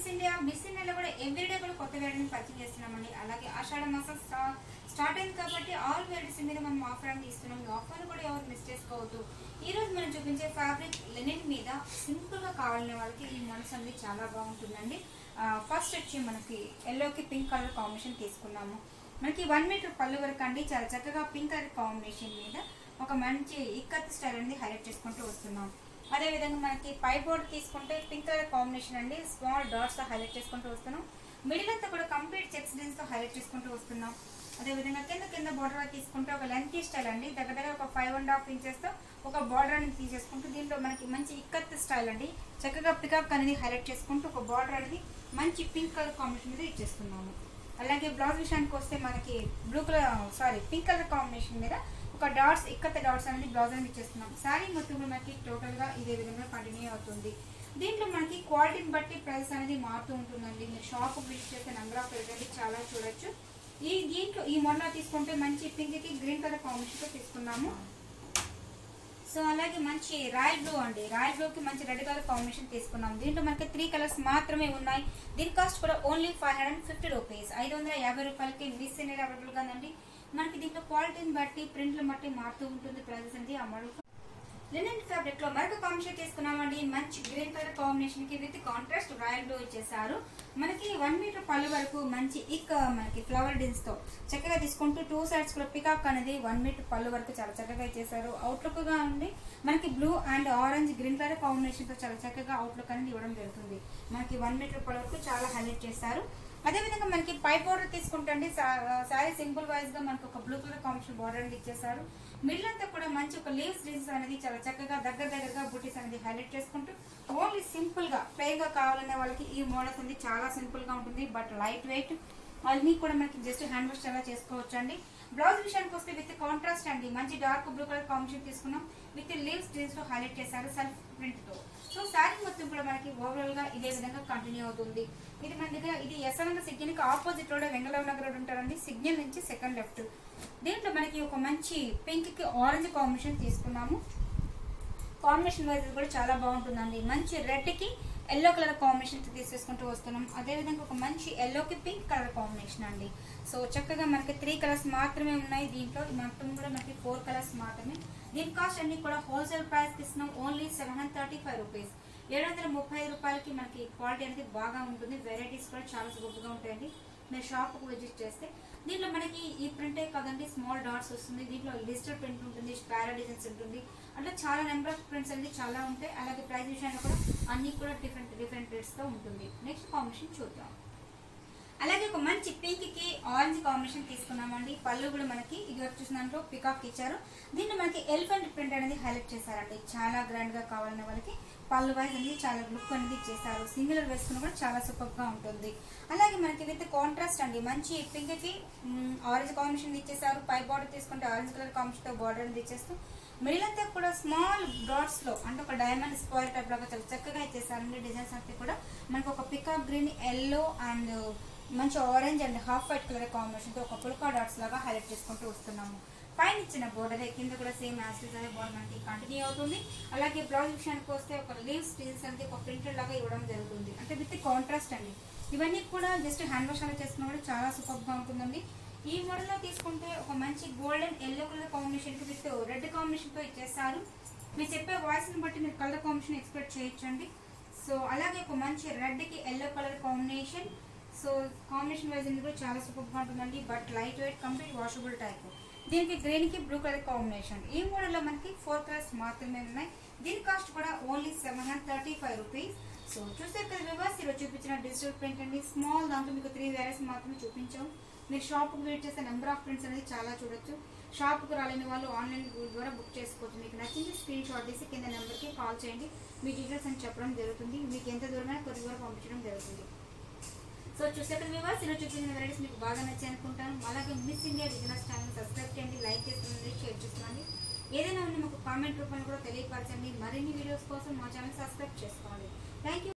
miss India miss ఇండియాలో కూడా everyday కూడా కొత్త వెరైటీని పరిచయం చేస్తున్నామండి అలాగే ఆషాఢ మాసం స్టా- స్టార్ట్ అయింది కాబట్టి ఆల్ వెరైటీస్ మీద మనం ఆఫర్ అనేది ఇస్తున్నాం ఈ ఆఫర్ కూడా ఎవరు మిస్ చేసుకోవద్దు ఈ రోజు మనం చూపించే ఫ్యాబ్రిక్ లెనిన్ మీద సింపుల్ గా కావాలనే వాళ్ళకి ఈ మనసు అనేది చాలా బాగుంటుందండి ఫస్ట్ వచ్చి మనకి ఎల్లోకి పింక్ కలర్ కాంబినేషన్ తీసుకున్నాము మనకి వన్ మీటర్ పళ్ళు వరకు అండి చాలా చక్కగా పింక్ కలర్ కాంబినేషన్ మీద ఒక మంచి ఇక్కత్ స్టైల్ అనేది హైలైట్ చేసుకుంటూ వస్తున్నాం అదే విధంగా మనకి పై బోర్డ్ తీసుకుంటే పింక్ కలర్ కాంబినేషన్ అండి స్మాల్ డాట్స్ తో హైలైట్ చేసుకుంటూ వస్తున్నాం మిడిల్ అంతా కూడా కంప్లీట్ చెక్స్ డిజైన్స్ తో హైలైట్ చేసుకుంటూ వస్తున్నాం అదే విధంగా కింద కింద బార్డర్ తీసుకుంటే ఒక లెంత్ స్టైల్ అండి దగ్గర దగ్గర ఒక ఫైవ్ అండ్ హాఫ్ ఇంచెస్ తో ఒక బార్డర్ అనేది తీసేసుకుంటూ దీంట్లో మనకి మంచి ఇక్కత్ స్టైల్ అండి చక్కగా పికప్ అనేది హైలైట్ చేసుకుంటూ ఒక బార్డర్ అనేది మంచి పింక్ కలర్ కాంబినేషన్ మీద ఇచ్చేస్తున్నాము అలాగే బ్లౌజ్ విషయానికి వస్తే మనకి blue colour sorry pink colour combination మీద ఒక డాట్స్ ఇక్కత డాట్స్ అనేది బ్లౌజ్ అనేది ఇచ్చేస్తున్నాం శారీ మొత్తం కూడా మనకి టోటల్ గా ఇదే విధంగా కంటిన్యూ అవుతుంది దీంట్లో మనకి క్వాలిటీని బట్టి ప్రైస్ అనేది మారుతూ ఉంటుందండి మీరు షాప్ విజిట్ చేస్తే నెంబర్ ఆఫ్ అనేది చాలా చూడొచ్చు ఈ దీంట్లో ఈ మోడల్ తీసుకుంటే మంచి పింక్ కి గ్రీన్ కలర్ కాంబినేషన్ తో తీసుకున్నాము సో అలాగే మంచి రాయల్ బ్లూ అండి రాయల్ బ్లూ కి మంచి రెడ్ కలర్ కాంబినేషన్ తీసుకున్నాం దీంట్లో మనకి త్రీ కలర్స్ మాత్రమే ఉన్నాయి దీని కాస్ట్ కూడా only five hundred fifty rupees ఐదు వందల యాభై రూపాయలకి మిస్ అనేది అవైలబుల్ గా ఉందండి మనకి దీంట్లో క్వాలిటీని బట్టి ప్రింట్లు బట్టి మారుతూ ఉంటుంది ప్రైజెస్ అనేది ఆ మోడల్ లినెన్ ఫ్యాబ్రిక్ లో మరొక కాంబినేషన్ తీసుకున్నామండి మంచి గ్రీన్ కలర్ కాంబినేషన్ కి విత్ కాంట్రాస్ట్ రాయల్ బ్లూ ఇచ్చేసారు మనకి వన్ మీటర్ పళ్ళు వరకు మంచి ఇక్ మనకి ఫ్లవర్ డిన్స్ తో చక్కగా తీసుకుంటూ టూ సైడ్స్ కూడా పికాక్ అనేది వన్ మీటర్ పళ్ళు వరకు చాలా చక్కగా ఇచ్చేసారు అవుట్లుక్ గా ఉంది మనకి blue and orange green colour combination తో చాలా చక్కగా అవుట్లుక్ అనేది ఇవ్వడం జరుగుతుంది మనకి వన్ మీటర్ పళ్ళు వరకు చాలా హైలైట్ చేస్తారు అదే విధంగా మనకి పై బోర్డర్ తీసుకుంటే సారీ సింపుల్ వైజ్ గా మనకి ఒక బ్లూ కలర్ కాంబినేషన్ బోర్డర్ అనేది ఇచ్చేసారు మిడిల్ అంతా కూడా మంచి ఒక లీవ్స్ డిజైన్స్ అనేది చాలా చక్కగా దగ్గర దగ్గరగా బుటీస్ అనేది హైలైట్ చేసుకుంటూ ఓన్లీ సింపుల్ గా ప్లెయిన్ గా కావాలనే వాళ్ళకి ఈ మోడల్స్ అనేది చాలా సింపుల్ గా ఉంటుంది బట్ లైట్ వెయిట్ అన్ని కూడా మనకి జస్ట్ హ్యాండ్ వాష్ అలా చేసుకోవచ్చు అండి బ్లౌజ్ విషయానికి వస్తే విత్ కాంట్రాస్ట్ అండి మంచి డార్క్ బ్లూ కలర్ కాంబినేషన్ తీసుకున్నాం విత్ లీవ్స్ డిజైన్స్ తో హైలైట్ చేశారు సెల్ఫ్ ప్రింట్ తో సో శారీ మొత్తం కూడా మనకి ఓవరాల్ గా ఇదే విధంగా కంటిన్యూ అవుతుంది ఇది మన దగ్గర ఇది ఎస్ఎన్ సిగ్నల్ కి opposite road Vengalrao Nagar road ఉంటారండి సిగ్నల్ నుంచి సెకండ్ లెఫ్ట్ దీంట్లో మనకి ఒక మంచి పింక్ కి ఆరెంజ్ కాంబినేషన్ తీసుకున్నాము కాంబినేషన్ వైజ్ కూడా చాలా బాగుంటుందండి మంచి రెడ్ కి ఎల్లో కలర్ కాంబినేషన్ తీసేసుకుంటూ వస్తున్నాం అదే విధంగా ఒక మంచి ఎల్లోకి పింక్ కలర్ కాంబినేషన్ అండి సో చక్కగా మనకి త్రీ కలర్స్ మాత్రమే ఉన్నాయి దీంట్లో మొత్తం కూడా మనకి ఫోర్ కలర్స్ మాత్రమే దీని కాస్ట్ అన్ని కూడా హోల్సేల్ ప్రైస్ ఇస్తున్నాం only seven hundred thirty five rupees ఏడు వందల ముప్పై ఐదు రూపాయలకి మనకి క్వాలిటీ అనేది బాగా ఉంటుంది వెరైటీస్ కూడా చాలా గొప్పగా ఉంటాయండి మీరు షాప్కు విజిట్ చేస్తే దీంట్లో మనకి ఈ ప్రింటే కాదండి స్మాల్ డాట్స్ వస్తుంది దీంట్లో డిజిటల్ ప్రింట్ ఉంటుంది పారా డిజైన్స్ ఉంటుంది అట్లా చాలా నెంబర్ ఆఫ్ ప్రింట్స్ అనేది చాలా ఉంటాయి అలాగే ప్రైస్ విషయంలో కూడా అన్ని కూడా డిఫరెంట్ డిఫరెంట్ రేట్స్తో ఉంటుంది నెక్స్ట్ కాంబినేషన్ చూద్దాం అలాగే ఒక మంచి పింక్ కి ఆరెంజ్ కాంబినేషన్ తీసుకున్నామండి పళ్ళు కూడా మనకి ఇది వచ్చేసిన దాంట్లో పికాక్ ఇచ్చారు దీన్ని మనకి ఎలిఫెంట్ ప్రింట్ అనేది హైలైట్ చేశారండి చాలా గ్రాండ్ గా కావాలనే వాళ్ళకి పళ్ళు వైజ్ అనేది చాలా లుక్ అనేది ఇచ్చేసారు సింగిల్ వేసుకున్న కూడా చాలా సూపర్ గా ఉంటుంది అలాగే మనకి విత్ కాంట్రాస్ట్ అండి మంచి పింక్ కి ఆరెంజ్ కాంబినేషన్ ఇచ్చేసారు పై బార్డర్ తీసుకుంటే ఆరెంజ్ కలర్ కాంబినేషన్ తో బార్డర్ అనేది ఇచ్చేస్తూ మిడిల్ అంతా కూడా స్మాల్ డాట్స్ లో అంటే ఒక డైమండ్ స్క్వేర్ టైప్ లాగా చాలా చక్కగా ఇచ్చేసారండి డిజైన్స్ అంతా కూడా మనకి ఒక పికాక్ గ్రీన్ ఎల్లో అండ్ మంచి orange and half white colour combination తో ఒక పుల్కా డాట్స్ లాగా హైలైట్ చేసుకుంటూ వస్తున్నాము పైన ఇచ్చిన బోర్డర్ కింద కూడా సేమ్ యాసిడ్ అనే బోర్డర్ మనకి కంటిన్యూ అవుతుంది అలాగే బ్లౌజ్ విషయానికి వస్తే ఒక లీవ్స్ స్టీల్స్ అనేది ఒక ప్రింటెడ్ లాగా ఇవ్వడం జరుగుతుంది అంటే విత్ కాంట్రాస్ట్ అండి ఇవన్నీ కూడా జస్ట్ హ్యాండ్ వాష్ అలా చేసుకున్నా కూడా చాలా సూపర్ గా ఉంటుందండి ఈ మోడల్ లో తీసుకుంటే ఒక మంచి గోల్డెన్ ఎల్లో కలర్ కాంబినేషన్ కి విత్ రెడ్ కాంబినేషన్ తో ఇచ్చేస్తారు మీరు చెప్పే వాయిస్ ని బట్టి మీరు కలర్ కాంబినేషన్ ఎక్స్పెక్ట్ చేయొచ్చండి సో అలాగే ఒక మంచి రెడ్ కి yellow colour combination so combination wise అనేది కూడా చాలా సూపర్ గా ఉంటుందండి but light weight complete washable type దీనికి గ్రీన్ కి బ్లూ కలర్ కాంబినేషన్ ఈ మోడల్ లో మనకి ఫోర్ కలర్స్ మాత్రమే ఉన్నాయి దీని కాస్ట్ కూడా only seven hundred thirty five rupees so చూసే కదా వివర్స్ ఈరోజు చూపించిన డిజిటల్ ప్రింట్ అండి స్మాల్ దాంట్లో మీకు త్రీ వేరియస్ మాత్రమే చూపించాం మీరు షాప్కి విజిట్ చేస్తే నెంబర్ ఆఫ్ ప్రింట్స్ అనేది చాలా చూడొచ్చు షాప్కి రాలేని వాళ్ళు ఆన్లైన్ ద్వారా బుక్ చేసుకోవచ్చు మీకు నచ్చింది స్క్రీన్ షాట్ తీసి కింద నెంబర్కి కాల్ చేయండి మీ డీటెయిల్స్ అని చెప్పడం జరుగుతుంది మీకు ఎంత దూరమైనా కొద్దిగా పంపించడం జరుగుతుంది సో చూసాక వివాస్ ఈరోజు చూపించిన వెరైటీస్ మీకు బాగా నచ్చాయి అనుకుంటాను అలాగే miss India business channel subscribe చేయండి లైక్ చేస్తుంది షేర్ చేస్తున్నాండి ఏదైనా ఉంటే మాకు కామెంట్ రూపంలో కూడా తెలియపరచండి మరిన్ని వీడియోస్ కోసం మా ఛానల్ సబ్స్క్రైబ్ చేసుకోండి థ్యాంక్ యూ